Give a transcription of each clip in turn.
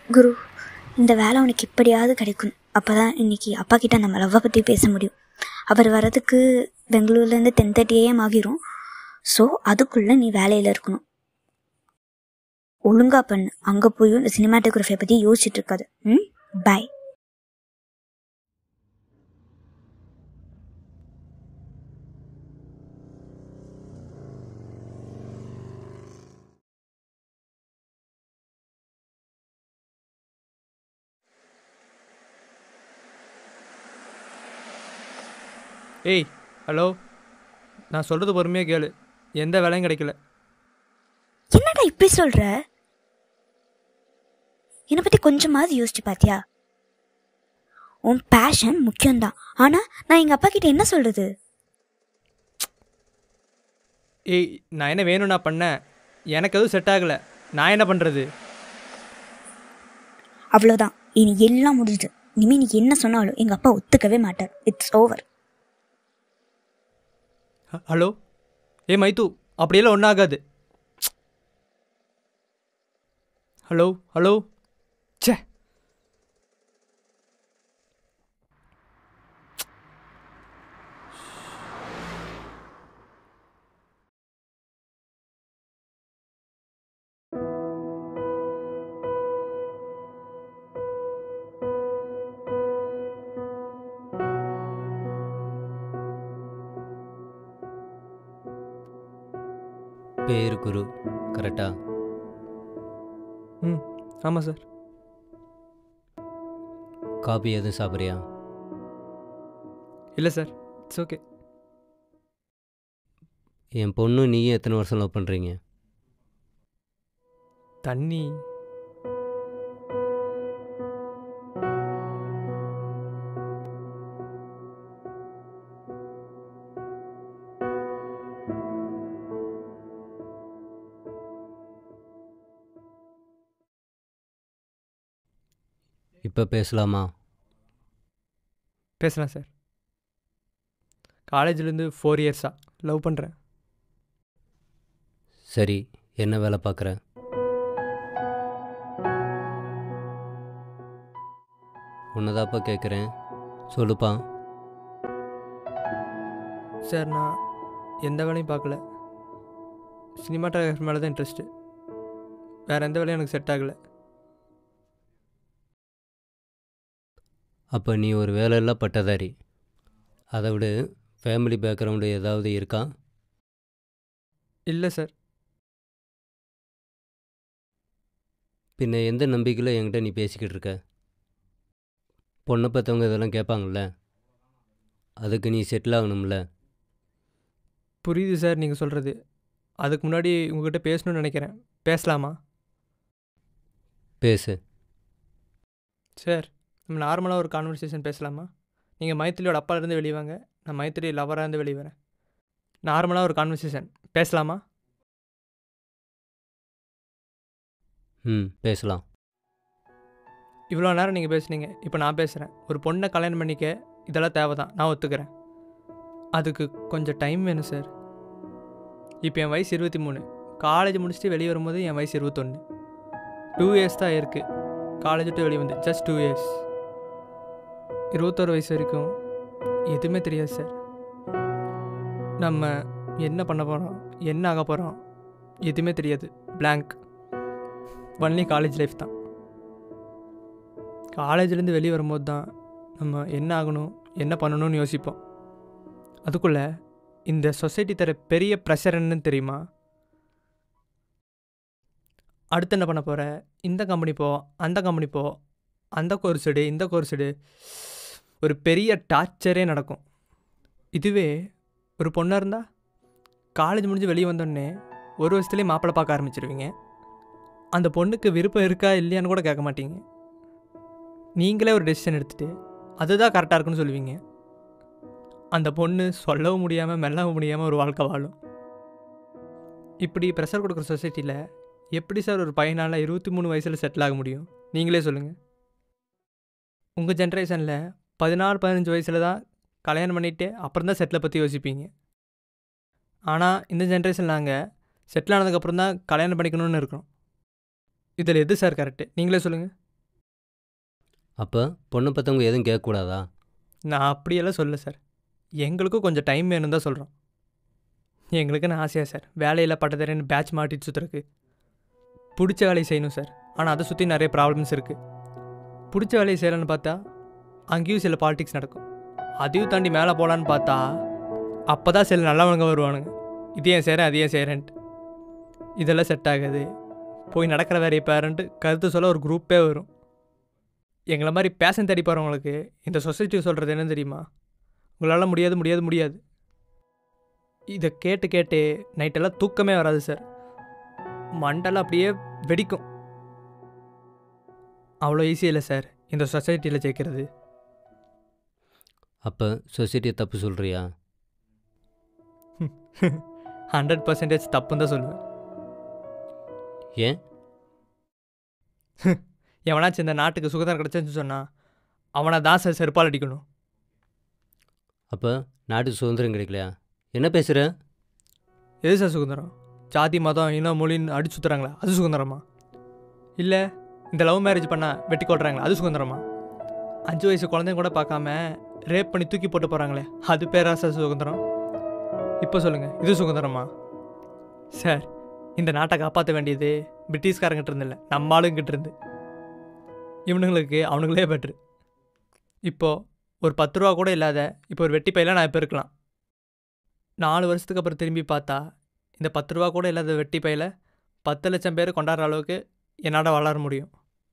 குரு இந்த வேலை உனக்கு எப்படியாவது கிடைக்கும் அப்போ தான் இன்னைக்கு அப்பா கிட்ட நம்ம லவ்வை பற்றி பேச முடியும் அவர் வரதுக்கு பெங்களூர்லேருந்து டென் தேர்ட்டி ஏஎம் ஆகிரும் ஸோ அதுக்குள்ளே நீ வேலையில் இருக்கணும் ஒழுங்கா பண்ணு அங்கே போயும் இந்த சினிமாட்டோகிராஃபியை பற்றி யோசிச்சுட்டு இருக்காது ம் பாய் ஏய் ஹலோ நான் சொல்கிறது பொறுமையாக கேளு எந்த வேலையும் கிடைக்கல என்னடா இப்படி சொல்கிற என்னை பற்றி கொஞ்சமாவது யோசிச்சு பார்த்தியா உன் பேஷன் முக்கியம்தான் ஆனால் நான் எங்கள் அப்பா கிட்ட என்ன சொல்கிறது ஏய் நான் என்ன வேணும் நான் பண்ணேன் எனக்கு எதுவும் செட் ஆகலை நான் என்ன பண்ணுறது அவ்வளோதான் இனி எல்லாம் முடிஞ்சுது இனிமேல் நீ என்ன சொன்னாலும் எங்கள் அப்பா ஒத்துக்கவே மாட்டார் இட்ஸ் ஓவர் ஹலோ ஏ மைத்து அப்படியெல்லாம் ஒன்றும் ஆகாது ஹலோ ஹலோ ச்சே பேர் குரு கரெக்டா ம் ஆமாம் சார் காபி எதுவும் சாப்பிட்றியா இல்லை சார் இட்ஸ் ஓகே என் பொண்ணு நீயும் எத்தனை வருஷம் லவ் பண்ணுறீங்க தண்ணி இப்போ பேசலாமா பேசலாம் சார் காலேஜ்லேருந்து ஃபோர் இயர்ஸாக லவ் பண்ணுறேன் சரி என்ன வேலை பார்க்குற உன்னதாப்பா கேட்குறேன் சொல்லுப்பா சார் நான் எந்த வேலையும் பார்க்கல சினிமாட்டோகிராஃபி மேலே தான் இன்ட்ரெஸ்ட்டு வேறு எந்த வேலையும் எனக்கு செட் ஆகலை அப்போ நீ ஒரு வேலையில்லா பட்டதாரி அதை விட ஃபேமிலி பேக்ரவுண்டு ஏதாவது இருக்கா இல்லை சார் பின்ன எந்த நம்பிக்கையில் என்கிட்ட நீ பேசிக்கிட்டு இருக்க பொண்ணை பார்த்தவங்க இதெல்லாம் கேட்பாங்கள்ல அதுக்கு நீ செட்டில் ஆகணும்ல புரியுது சார் நீங்கள் சொல்கிறது அதுக்கு முன்னாடி உங்ககிட்ட பேசணும்னு நினைக்கிறேன் பேசலாமா பேசு சார் நம்ம நார்மலாக ஒரு கான்வர்சேஷன் பேசலாமா நீங்கள் மைத்திரியோட அப்பாலேருந்து வெளியே வாங்க நான் மைத்திரி லவராக இருந்து வெளியே வரேன் நார்மலாக ஒரு கான்வர்சேஷன் பேசலாமா ம் பேசலாம் இவ்வளோ நேரம் நீங்கள் பேசுனீங்க இப்போ நான் பேசுகிறேன் ஒரு பொண்ணை கல்யாணம் பண்ணிக்க இதெல்லாம் தேவை தான் நான் ஒத்துக்கிறேன் அதுக்கு கொஞ்சம் டைம் வேணும் சார் இப்போ என் வயசு இருபத்தி மூணு காலேஜ் முடிச்சுட்டு வெளியே வரும்போது என் வயசு இருபத்தொன்று டூ இயர்ஸ் தான் இருக்குது காலேஜ் விட்டு வெளியே வந்து ஜஸ்ட் டூ இயர்ஸ் இருபத்தோரு வயசு வரைக்கும் எதுவுமே தெரியாது சார் நம்ம என்ன பண்ண போகிறோம் என்ன ஆக போகிறோம் எதுவுமே தெரியாது blank ஒன்லி காலேஜ் லைஃப் தான் காலேஜ்லேருந்து வெளியே வரும்போது தான் நம்ம என்ன ஆகணும் என்ன பண்ணணும்னு யோசிப்போம் அதுக்குள்ளே இந்த சொசைட்டி தர பெரிய ப்ரெஷர் என்னன்னு தெரியுமா அடுத்து என்ன பண்ண போகிற இந்த கம்பெனி போ அந்த கம்பெனி போ அந்த கோர்ஸ் எடு இந்த கோர்ஸ் எடு ஒரு பெரிய டார்ச்சரே நடக்கும் இதுவே ஒரு பொண்ணாக இருந்தால் காலேஜ் முடிஞ்சு வெளியே வந்தோடனே ஒரு வருஷத்துலேயே மாப்பிள்ளை பார்க்க ஆரம்பிச்சிருவீங்க அந்த பொண்ணுக்கு விருப்பம் இருக்கா இல்லையான்னு கூட கேட்க மாட்டீங்க நீங்களே ஒரு டெசிஷன் எடுத்துகிட்டு அதுதான் கரெக்டாக இருக்குன்னு சொல்லுவீங்க அந்த பொண்ணு சொல்லவும் முடியாமல் மெல்லவும் முடியாமல் ஒரு வாழ்க்கை வாழும் இப்படி ப்ரெஷர் கொடுக்குற சொசைட்டியில் எப்படி சார் ஒரு பையனால் இருபத்தி மூணு வயசில் செட்டில் ஆக முடியும் நீங்களே சொல்லுங்கள் உங்கள் ஜென்ரேஷனில் பதினாறு பதினஞ்சு வயசில் தான் கல்யாணம் பண்ணிவிட்டு அப்புறம் தான் செட்டிலை பற்றி யோசிப்பீங்க ஆனால் இந்த ஜென்ரேஷன் நாங்கள் செட்டில் ஆனதுக்கப்புறம் தான் கல்யாணம் பண்ணிக்கணும்னு இருக்கோம் இதில் எது சார் கரெக்டு நீங்களே சொல்லுங்கள் அப்போ பொண்ணை பார்த்தவங்க எதுவும் கேட்கக்கூடாதா நான் அப்படியெல்லாம் சொல்லல சார் எங்களுக்கும் கொஞ்சம் டைம் வேணும் தான் சொல்கிறோம் எங்களுக்குன்னு ஆசையாக சார் வேலையில் பட்டதரேன்னு பேட்ச் மாட்டிட்டு சுற்றுறக்கு பிடிச்ச வேலையை செய்யணும் சார் ஆனால் அதை சுற்றி நிறைய ப்ராப்ளம்ஸ் இருக்குது பிடிச்ச வேலையை செய்யலான்னு பார்த்தா அங்கேயும் சில பாலிடிக்ஸ் நடக்கும் அதையும் தாண்டி மேலே போகலான்னு பார்த்தா அப்போ தான் சில நல்லவனுங்க வருவானுங்க இது ஏன் செய்கிறேன் அது ஏன் செய்கிறேன்ட்டு இதெல்லாம் செட் ஆகாது போய் நடக்கிற வேலையை பாருன்ட்டு கருத்து சொல்ல ஒரு குரூப்பே வரும் எங்களை மாதிரி பேஷன் தேடி போகிறவங்களுக்கு இந்த சொசைட்டி சொல்கிறது என்ன தெரியுமா உங்களால் முடியாது முடியாது முடியாது இதை கேட்டு கேட்டு நைட்டெல்லாம் தூக்கமே வராது சார் மண்டெல்லாம் அப்படியே வெடிக்கும் அவ்வளோ ஈஸி இல்லை சார் இந்த சொசைட்டியில் ஜெயிக்கிறது அப்போ சொசைட்டியை தப்பு சொல்கிறியா ஹண்ட்ரட் பர்சன்டேஜ் தப்புன்னு தான் சொல்லுவேன் ஏன் எவனாச்சும் இந்த நாட்டுக்கு சுகதாரம் கிடச்சுன்னு சொன்னால் அவனை தான் சார் செருப்பால் அடிக்கணும் அப்போ நாட்டுக்கு சுதந்திரம் கிடைக்கலையா என்ன பேசுகிற எது சார் சுதந்திரம் ஜாதி மதம் இனம் மொழின்னு அடிச்சு சுற்றுறாங்களா அது சுதந்திரமா இல்லை இந்த லவ் மேரேஜ் பண்ணால் வெட்டி கொள்றாங்களா அது சுதந்திரமா அஞ்சு வயசு குழந்தைங்க கூட பார்க்காம ரேப் பண்ணி தூக்கி போட்டு போகிறாங்களே அது பேரா சார் சுதந்திரம் இப்போ சொல்லுங்கள் இது சுதந்திரமா சார் இந்த நாட்டை காப்பாற்ற வேண்டியது பிரிட்டிஷ்காரங்கிட்ட இருந்து இல்லை நம்ம ஆளுங்கிட்ட இருந்து இவனுங்களுக்கு அவனுங்களே பெட்ரு இப்போது ஒரு பத்து ரூபா கூட இல்லாத இப்போ ஒரு வெட்டி பையில நான் இப்போ இருக்கலாம் நாலு வருஷத்துக்கு அப்புறம் திரும்பி பார்த்தா இந்த பத்து ரூபா கூட இல்லாத வெட்டி பையில பத்து லட்சம் பேர் கொண்டாடுற அளவுக்கு என்னால் வளர முடியும்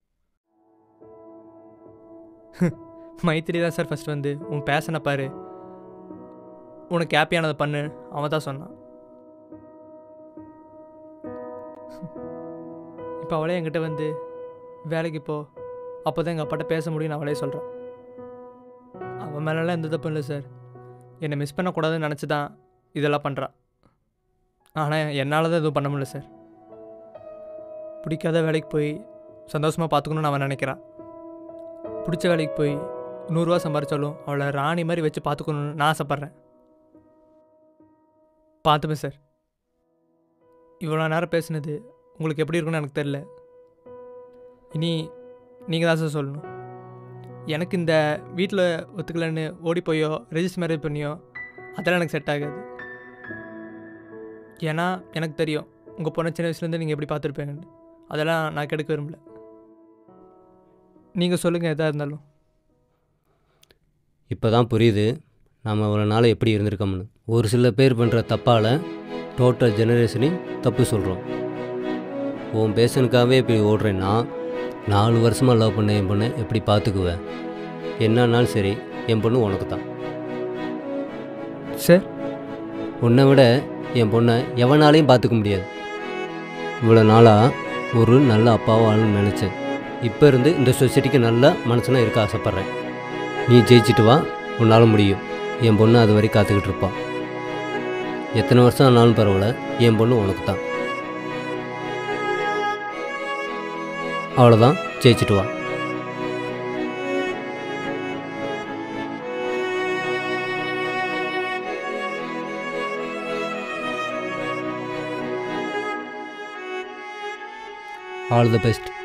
மைத்திரி தான் சார் ஃபஸ்ட் வந்து உன் பேசனை பாரு உனக்கு ஹாப்பியானதை பண்ணு அவன் தான் சொன்னான் இப்போ அவளே என்கிட்ட வந்து வேலைக்கு போ அப்போ தான் எங்கள் அப்பாட்ட பேச முடியும்னு அவளே சொல்கிறான் அவன் மேலெல்லாம் எந்த தப்பும் இல்லை சார் என்னை மிஸ் பண்ணக்கூடாதுன்னு நினச்சி தான் இதெல்லாம் பண்ணுறான் ஆனால் என்னால் தான் எதுவும் பண்ண முடியல சார் பிடிக்காத வேலைக்கு போய் சந்தோஷமாக பார்த்துக்கணும்னு அவன் நினைக்கிறான் பிடிச்ச வேலைக்கு போய் நூறுரூவா சம்பாரிச்சாலும் அவளை ராணி மாதிரி வச்சு பார்த்துக்கணும்னு நான் ஆசைப்பட்றேன் பார்த்துப்பேன் சார் இவ்வளோ நேரம் பேசுனது உங்களுக்கு எப்படி இருக்குன்னு எனக்கு தெரில இனி நீங்கள் தான் சார் சொல்லணும் எனக்கு இந்த வீட்டில் ஒத்துக்கலன்னு ஓடி போயோ ரெஜிஸ்டர் மேரேஜ் பண்ணியோ அதெல்லாம் எனக்கு செட் ஆகாது ஏன்னா எனக்கு தெரியும் உங்கள் பொண்ணை சின்ன வயசுலேருந்து நீங்கள் எப்படி பார்த்துருப்பீங்கன்னு அதெல்லாம் நான் கெடுக்க விரும்பல நீங்கள் சொல்லுங்கள் எதாக இருந்தாலும் இப்போ தான் புரியுது நாம் அவ்வளோ நாள் எப்படி இருந்திருக்கோம்னு ஒரு சில பேர் பண்ணுற தப்பால் டோட்டல் ஜெனரேஷனையும் தப்பு சொல்கிறோம் உன் பேஷனுக்காகவே இப்படி ஓடுறேன்னா நாலு வருஷமாக லவ் பண்ண என் பொண்ணை எப்படி பார்த்துக்குவேன் என்னன்னாலும் சரி என் பொண்ணு உனக்கு தான் சார் உன்னை விட என் பொண்ணை எவனாலையும் பார்த்துக்க முடியாது இவ்வளோ நாளாக ஒரு நல்ல அப்பாவோ ஆளுன்னு நினச்சேன் இப்போ இருந்து இந்த சொசைட்டிக்கு நல்ல மனுஷனாக இருக்க ஆசைப்பட்றேன் நீ ஜெயிச்சிட்டு வா உன்னால் முடியும் என் பொண்ணு அது வரை காத்துக்கிட்டு இருப்பான் எத்தனை வருஷம் ஆனாலும் பரவாயில்ல என் பொண்ணு உனக்கு தான் அவ்வளோதான் ஜெயிச்சிட்டு வா ஆல் தி பெஸ்ட்